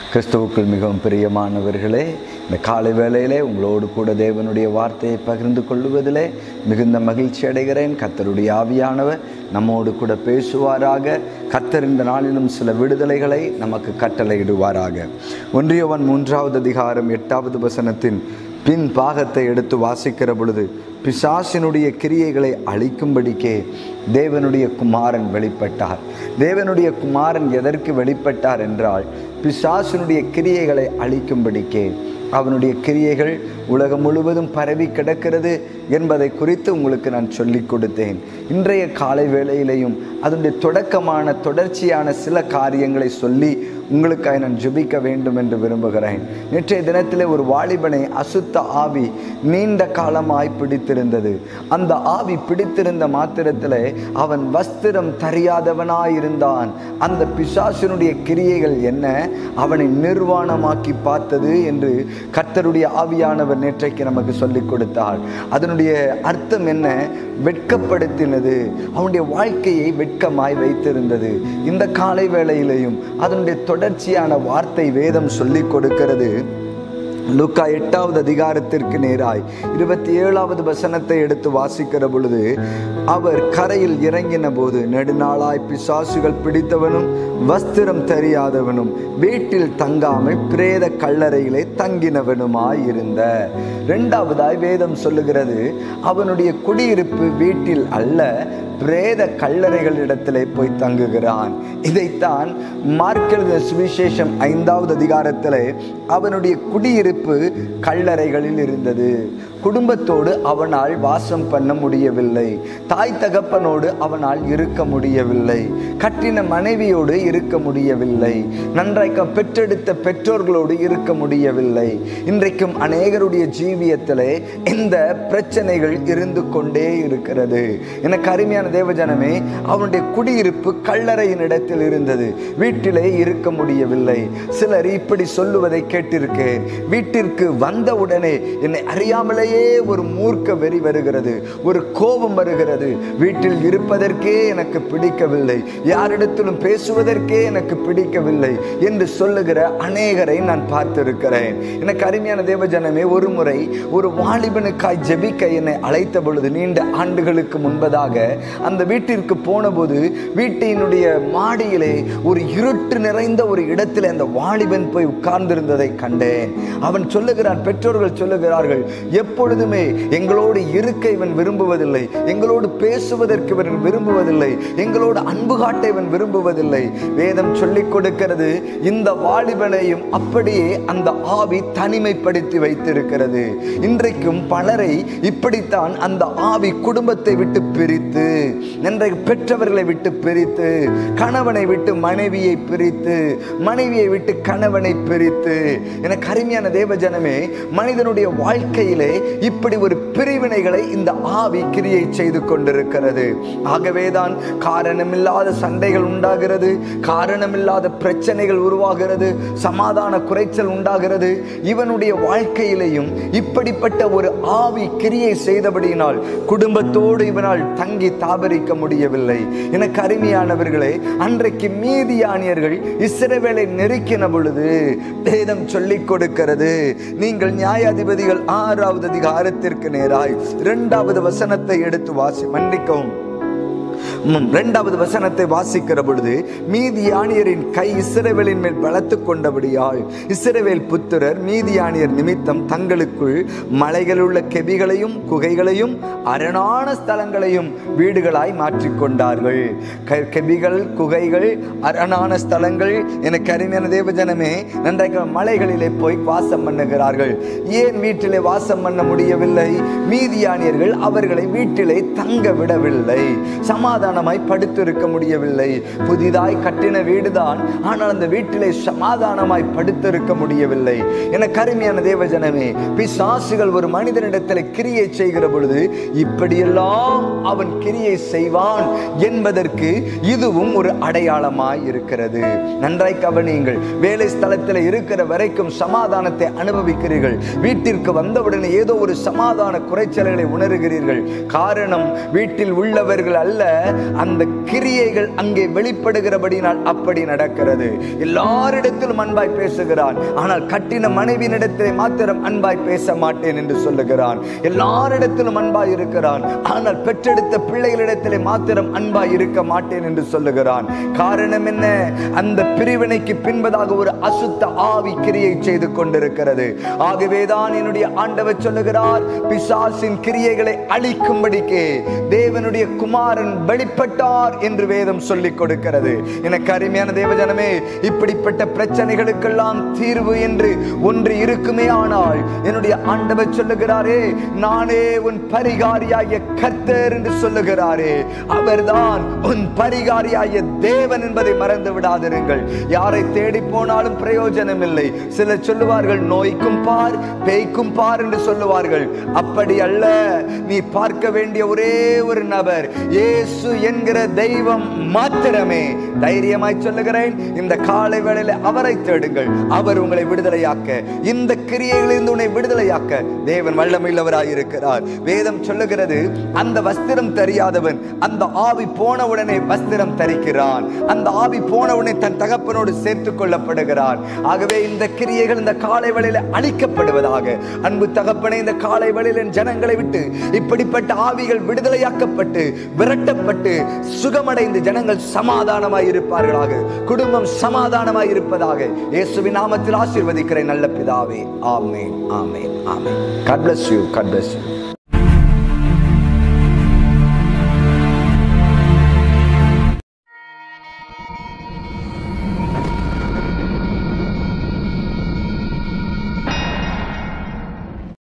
கிறிஸ்துவுக்குள் மிகவும் பிரியமானவர்களே இந்த காலை வேளையிலே உங்களோடு கூட தேவனுடைய வார்த்தையை பகிர்ந்து கொள்வதிலே மிகுந்த மகிழ்ச்சி அடைகிறேன் கத்தருடைய ஆவியானவர் நம்மோடு கூட பேசுவாராக கத்தர் இந்த நாளிலும் சில விடுதலைகளை நமக்கு கட்டளையிடுவாராக ஒன்றியவன் மூன்றாவது அதிகாரம் எட்டாவது வசனத்தின் பின் பாகத்தை எடுத்து வாசிக்கிற பொழுது பிசாசினுடைய கிரியைகளை அழிக்கும்படிக்கே தேவனுடைய குமாரன் வெளிப்பட்டார் தேவனுடைய குமாரன் எதற்கு வெளிப்பட்டார் என்றால் பிசாசினுடைய கிரியைகளை அழிக்கும்படிக்கே அவனுடைய கிரியைகள் உலகம் முழுவதும் பரவி கிடக்கிறது என்பதை குறித்து உங்களுக்கு நான் சொல்லிக் கொடுத்தேன் இன்றைய காலை வேளையிலையும் அதனுடைய தொடக்கமான தொடர்ச்சியான சில காரியங்களை சொல்லி உங்களுக்காக நான் ஜெபிக்க வேண்டும் என்று விரும்புகிறேன் நேற்றைய தினத்திலே ஒரு வாலிபனை அசுத்த ஆவி நீண்ட காலமாய் பிடித்திருந்தது அந்த ஆவி பிடித்திருந்த மாத்திரத்தில் அவன் வஸ்திரம் தெரியாதவனாயிருந்தான் அந்த பிசாசினுடைய கிரியைகள் என்ன அவனை நிர்வாணமாக்கி பார்த்தது என்று கர்த்தருடைய ஆவியானவர் நேற்றைக்கு நமக்கு சொல்லிக் கொடுத்தார் அதனுடைய அர்த்தம் என்ன வெட்கப்படுத்தினது அவனுடைய வாழ்க்கையை வெட்கமாய் வைத்திருந்தது இந்த காலை வேளையிலையும் அதனுடைய தொடர்ச்சியான வார்த்தை வேதம் சொல்லிக் கொடுக்கிறது லூக்கா எட்டாவது அதிகாரத்திற்கு நேராய் இருபத்தி ஏழாவது வசனத்தை எடுத்து வாசிக்கிற பொழுது அவர் கரையில் இறங்கின போது நெடுநாளாய் பிசாசுகள் பிடித்தவனும் வஸ்திரம் தெரியாதவனும் வீட்டில் தங்காமல் பிரேத கல்லறையிலே தங்கினவனுமாய் இருந்த இரண்டாவதாய் வேதம் சொல்லுகிறது அவனுடைய குடியிருப்பு வீட்டில் அல்ல பிரேத கல்லறைகளிடத்திலே போய் தங்குகிறான் இதைத்தான் மார்க்கெழுத சுவிசேஷம் ஐந்தாவது அதிகாரத்திலே அவனுடைய குடியிருப்பு கல்லறைகளில் இருந்தது குடும்பத்தோடு அவனால் வாசம் பண்ண முடியவில்லை தாய் தகப்பனோடு அவனால் இருக்க முடியவில்லை கட்டின மனைவியோடு இருக்க முடியவில்லை நன்றாய்க்க பெற்றெடுத்த பெற்றோர்களோடு இருக்க முடியவில்லை இன்றைக்கும் அநேகருடைய ஜீவியத்திலே இந்த பிரச்சனைகள் இருந்து கொண்டே இருக்கிறது எனக்கு அருமையான தேவஜனமே அவனுடைய குடியிருப்பு கல்லறையின் இடத்தில் இருந்தது வீட்டிலே இருக்க முடியவில்லை சிலர் இப்படி சொல்லுவதை கேட்டிருக்கேன் வீட்டிற்கு வந்தவுடனே என்னை அறியாமலேயே ஒரு மூர்க்க வெறி வருகிறது ஒரு கோபம் வருகிறது வீட்டில் இருப்பதற்கே எனக்கு பிடிக்கவில்லை யாரிடத்திலும் பேசுவதற்கே எனக்கு பிடிக்கவில்லை என்று சொல்லுகிற அநேகரை நான் பார்த்திருக்கிறேன் எனக்கு அருமையான தேவஜனமே ஒரு முறை ஒரு வாலிபனுக்காய் ஜெபிக்க என்னை அழைத்த பொழுது நீண்ட ஆண்டுகளுக்கு முன்பதாக அந்த வீட்டிற்கு போன போது வீட்டினுடைய மாடியிலே ஒரு இருட்டு நிறைந்த ஒரு இடத்தில் அந்த வாலிபன் போய் உட்கார்ந்திருந்ததை கண்டேன் அவன் சொல்லுகிறான் பெற்றோர்கள் சொல்லுகிறார்கள் எப்பொழுதுமே எங்களோடு இருக்க இவன் விரும்புவதில்லை எங்களோடு பேசுவதற்கு இவன் விரும்புவதில்லை எங்களோடு அன்பு காட்ட இவன் விரும்புவதில்லை வேதம் சொல்லிக் கொடுக்கிறது இந்த வாலிபனையும் அப்படியே அந்த ஆவி தனிமைப்படுத்தி வைத்திருக்கிறது இன்றைக்கும் பலரை இப்படித்தான் அந்த ஆவி குடும்பத்தை விட்டு பிரித்து இன்றைக்கு பெற்றவர்களை விட்டு பிரித்து கணவனை விட்டு மனைவியை பிரித்து மனைவியை விட்டு கணவனை பிரித்து எனக்கு அருமையான தேவஜனமே மனிதனுடைய வாழ்க்கையிலே இப்படி ஒரு பிரிவினைகளை இந்த ஆவி கிரியை செய்து கொண்டிருக்கிறது ஆகவேதான் காரணமில்லாத சண்டைகள் உண்டாகிறது காரணமில்லாத பிரச்சனைகள் உருவாகிறது சமாதான குறைச்சல் உண்டாகிறது இவனுடைய வாழ்க்கையிலேயும் இப்படிப்பட்ட ஒரு ஆவி கிரியை செய்தபடியினால் குடும்பத்தோடு இவனால் தங்கி தாபரிக்க முடியவில்லை எனக்கு அருமையானவர்களே அன்றைக்கு மீதியானியர்கள் இஸ்ரவேலை நெருக்கின பொழுது வேதம் சொல்லிக் கொடுக்கிறது நீங்கள் நியாயாதிபதிகள் ஆறாவது அதிகாரத்திற்கு நேராய் இரண்டாவது வசனத்தை எடுத்து வாசி மன்னிக்கவும் இரண்டாவது வசனத்தை வாசிக்கிற பொழுது மீதியானியரின் கை இஸ்ரவேலின் மேல் பலத்து கொண்டபடியால் இஸ்ரவேல் புத்திரர் மீதியானியர் நிமித்தம் தங்களுக்குள் மலைகள் உள்ள கெபிகளையும் குகைகளையும் அரணான ஸ்தலங்களையும் வீடுகளாய் மாற்றிக்கொண்டார்கள் கெபிகள் குகைகள் அரணான ஸ்தலங்கள் எனக்கு அருமையான தேவஜனமே நன்றாக மலைகளிலே போய் வாசம் பண்ணுகிறார்கள் ஏன் வீட்டிலே வாசம் பண்ண முடியவில்லை மீதியானியர்கள் அவர்களை வீட்டிலே தங்க விடவில்லை சமாதானமாய் படுத்திருக்க முடியவில்லை புதிதாய் கட்டின வீடுதான் ஆனால் அந்த வீட்டிலே சமாதானமாய் படுத்திருக்க முடியவில்லை என கருமையான தேவஜனமே பிசாசுகள் ஒரு மனிதனிடத்தில் கிரியை செய்கிற பொழுது இப்படியெல்லாம் அவன் கிரியை செய்வான் என்பதற்கு இதுவும் ஒரு அடையாளமாய் இருக்கிறது நன்றாய் கவனியுங்கள் வேலை ஸ்தலத்தில் இருக்கிற வரைக்கும் சமாதானத்தை அனுபவிக்கிறீர்கள் வீட்டிற்கு வந்தவுடனே ஏதோ ஒரு சமாதான குறைச்சல்களை உணர்கிறீர்கள் காரணம் வீட்டில் உள்ளவர்கள் அல்ல அந்த கிரியைகள் அங்கே வெளிப்படுகிறபடினால் அப்படி நடக்கிறது எல்லாரிடத்திலும் அன்பாய் பேசுகிறான் ஆனால் கட்டின மனைவியினிடத்திலே மாத்திரம் அன்பாய் பேச மாட்டேன் என்று சொல்லுகிறான் எல்லாரிடத்திலும் அன்பாய் இருக்கிறான் ஆனால் பெற்றெடுத்த பிள்ளைகளிடத்திலே மாத்திரம் அன்பாய் இருக்க மாட்டேன் என்று சொல்லுகிறான் காரணம் என்ன அந்த பிரிவினைக்கு பின்பதாக ஒரு அசுத்த ஆவி கிரியை செய்து கொண்டிருக்கிறது ஆகவேதான் என்னுடைய ஆண்டவர் சொல்லுகிறார் பிசாசின் கிரியைகளை அழிக்கும்படிக்கே தேவனுடைய குமாரன் வெளிப்பட்டார் என்று வேதம் சொல்லிக் கொடுக்கிறது எனக்கு அருமையான தேவஜனமே இப்படிப்பட்ட பிரச்சனைகளுக்கெல்லாம் தீர்வு என்று ஒன்று இருக்குமே ஆனால் என்னுடைய ஆண்டவர் சொல்லுகிறாரே நானே உன் பரிகாரியாகிய கர்த்தர் என்று சொல்லுகிறாரே அவர்தான் உன் பரிகாரியாகிய தேவன் என்பதை மறந்து விடாதிருங்கள் யாரை தேடி போனாலும் பிரயோஜனம் இல்லை சிலர் சொல்லுவார்கள் நோய்க்கும் பார் பேய்க்கும் பார் என்று சொல்லுவார்கள் அப்படி அல்ல நீ பார்க்க வேண்டிய ஒரே ஒரு நபர் இயேசு என்கிற தெய்வம் மாத்திரமே தைரியமாய் சொல்லுகிறேன் இந்த காலை வேளையில அவரை தேடுங்கள் அவர் உங்களை விடுதலையாக்க இந்த கிரியைகளிலிருந்து உன்னை விடுதலையாக்க தேவன் வல்லமையுள்ளவராய் இருக்கிறார் வேதம் சொல்லுகிறது அந்த வஸ்திரம் தெரியாதவன் அந்த ஆவி போன உடனே வஸ்திரம் தரிக்கிறான் அந்த ஆவி போன உடனே தன் தகப்பனோடு சேர்த்துக் கொள்ளப்படுகிறான் ஆகவே இந்த கிரியைகள் இந்த காலை வேளையில அழிக்கப்படுவதாக அன்பு தகப்பனே இந்த காலை வேளையில என் ஜனங்களை விட்டு இப்படிப்பட்ட ஆவிகள் விடுதலையாக்கப்பட்டு விரட்டப்பட்டு சுகமடைந்து ஜனங்கள் சமாதானமாய் இருப்பார்களாக குடும்பம் சமாதானமாய் இருப்பதாக இயேசுவின் நாமத்தில் ஆசீர்வதிக்கிறேன் நல்ல பிதாவே ஆமென் ஆமென் ஆமென் God bless you God bless you